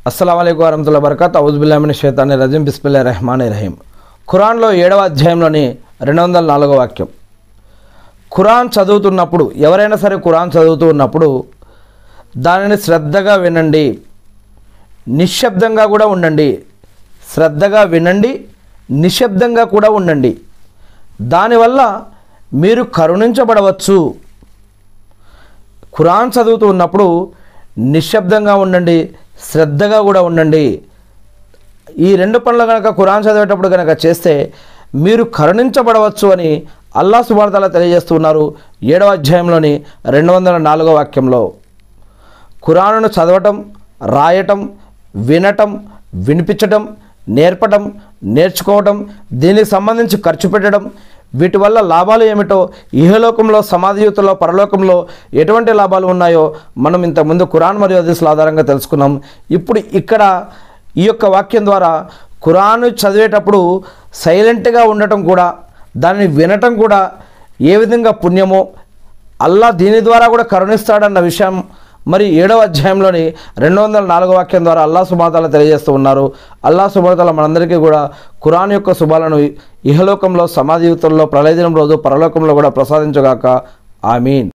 అస్సలం అయికు వరహతుల్లా బరకత్ ఔజుబుల్లామిన షేతాని రజీం బిస్మిల్లా రెహమాన్ రహీం ఖురాన్లో ఏడవ అధ్యాయంలోని రెండు వందల నాలుగో వాక్యం ఖురాన్ చదువుతున్నప్పుడు ఎవరైనా సరే ఖురాన్ చదువుతూ ఉన్నప్పుడు దానిని శ్రద్ధగా వినండి నిశ్శబ్దంగా కూడా ఉండండి శ్రద్ధగా వినండి నిశ్శబ్దంగా కూడా ఉండండి దానివల్ల మీరు కరుణించబడవచ్చు ఖురాన్ చదువుతూ ఉన్నప్పుడు నిశ్శబ్దంగా ఉండండి శ్రద్ధగా కూడా ఉండండి ఈ రెండు పనులు కనుక ఖురాన్ చదివేటప్పుడు కనుక చేస్తే మీరు కరుణించబడవచ్చు అని అల్లా సుబార్తాల తెలియజేస్తున్నారు ఏడవ అధ్యాయంలోని రెండు వందల నాలుగో వాక్యంలో ఖురానును చదవటం రాయటం వినటం వినిపించటం నేర్పటం నేర్చుకోవటం దీనికి సంబంధించి ఖర్చు పెట్టడం వీటి వల్ల లాభాలు ఏమిటో ఇహలోకంలో సమాధియుతంలో పరలోకంలో ఎటువంటి లాభాలు ఉన్నాయో మనం ఇంతకుముందు ఖురాన్ మరియు హదీసుల ఆధారంగా తెలుసుకున్నాం ఇప్పుడు ఇక్కడ ఈ యొక్క వాక్యం ద్వారా ఖురాను చదివేటప్పుడు సైలెంట్గా ఉండటం కూడా దాన్ని వినటం కూడా ఏ విధంగా పుణ్యమో అల్లా దీని ద్వారా కూడా కరుణిస్తాడన్న విషయం మరి ఏడవ అధ్యాయంలోని రెండు వందల నాలుగో వాక్యం ద్వారా అల్లా సుబాతాలు తెలియజేస్తూ ఉన్నారు అల్లా సుబాతాల మనందరికీ కూడా ఖురాన్ యొక్క శుభాలను ఇహలోకంలో సమాధియుతంలో ప్రళయ దినం రోజు పరలోకంలో కూడా ప్రసాదించగాక ఆమీన్